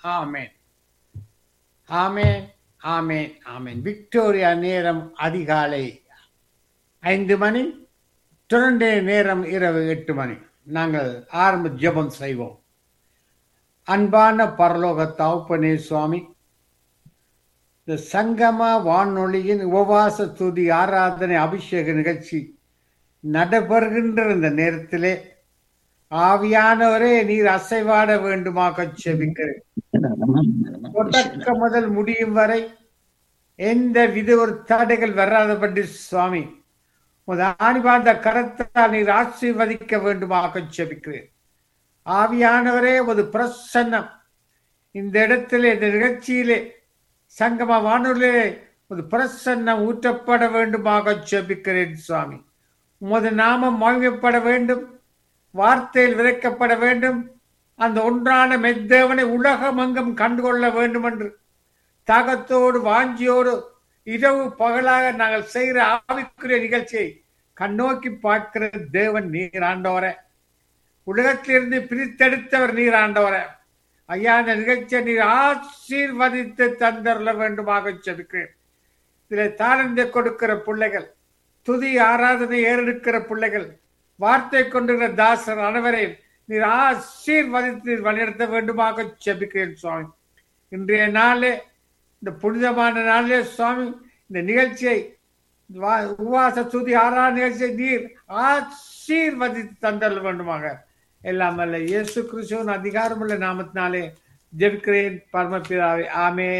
ஆமேன் ஆமேன் ஆமேன் ஆமேன் Victoria நேரம் அதிகாலை ஐந்து மணி டொரண்டே நேரம் இரவு எட்டு மணி நாங்கள் ஆரம்ப ஜெபம் செய்வோம் அன்பான பரலோக தகப்பனே சுவாமி இந்த சங்கம வானொலியின் உபவாச துதி ஆராதனை அபிஷேக நிகழ்ச்சி நடைபெறுகின்ற இந்த நேரத்திலே ஆவியானவரே நீர் அசைவாட வேண்டுமாக செபிக்கிறேன் தொடக்க முதல் முடியும் வரை எந்த வித ஒரு தடைகள் வராதபடி சுவாமி உமது ஆணிபார்ந்த கரத்தால் நீர் ஆசீர்வதிக்க வேண்டுமாக செபிக்கிறேன் ஆவியானவரே ஒரு பிரசன்னம் இந்த இடத்திலே இந்த நிகழ்ச்சியிலே சங்கம வானொலியிலே ஒரு பிரசன்னம் ஊற்றப்பட வேண்டுமாக செபிக்கிறேன் சுவாமி உமது நாமம் மகிமைப்பட வேண்டும் வார்த்தையில் விதைக்கப்பட வேண்டும் அந்த ஒன்றான மெத்தேவனை உலகமெங்கும் கண்டுகொள்ள வேண்டும் என்று தாகத்தோடு வாஞ்சியோடு இரவு பகலாக நாங்கள் செய்கிற ஆவிக்குரிய நிகழ்ச்சியை கண்ணோக்கி பார்க்கிற தேவன் நீர் ஆண்டவரே உலகத்திலிருந்து பிரித்தெடுத்தவர் நீர் ஆண்டவரே ஐயா இந்த நிகழ்ச்சியை நீர் ஆசீர்வதித்து தந்தரல வேண்டுமாக செபிக்கிறேன் இதில் தாழ்ந்து கொடுக்கிற பிள்ளைகள் துதி ஆராதனை ஏறெடுக்கிற பிள்ளைகள் வார்த்தை கொண்டுகிற தாசர் அனைவரையும் நீர் ஆசீர்வதித்து வழிநடத்த வேண்டுமாக செபிக்கிறேன் சுவாமி இன்றைய நாளே இந்த புனிதமான நாளிலே சுவாமி இந்த நிகழ்ச்சியை உபவாச துதி ஆறா நிகழ்ச்சியை நீர் ஆசீர்வதித்து தந்தல் வேண்டுமாக எல்லாம் அல்ல இயேசு கிறிஸ்துவின் அதிகாரமுள்ள நாமத்தினாலே ஜெபிக்கிறேன் பரமபிதாவே ஆமே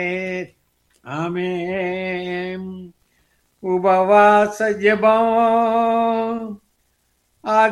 ஆமே உபவாச ஜெபம்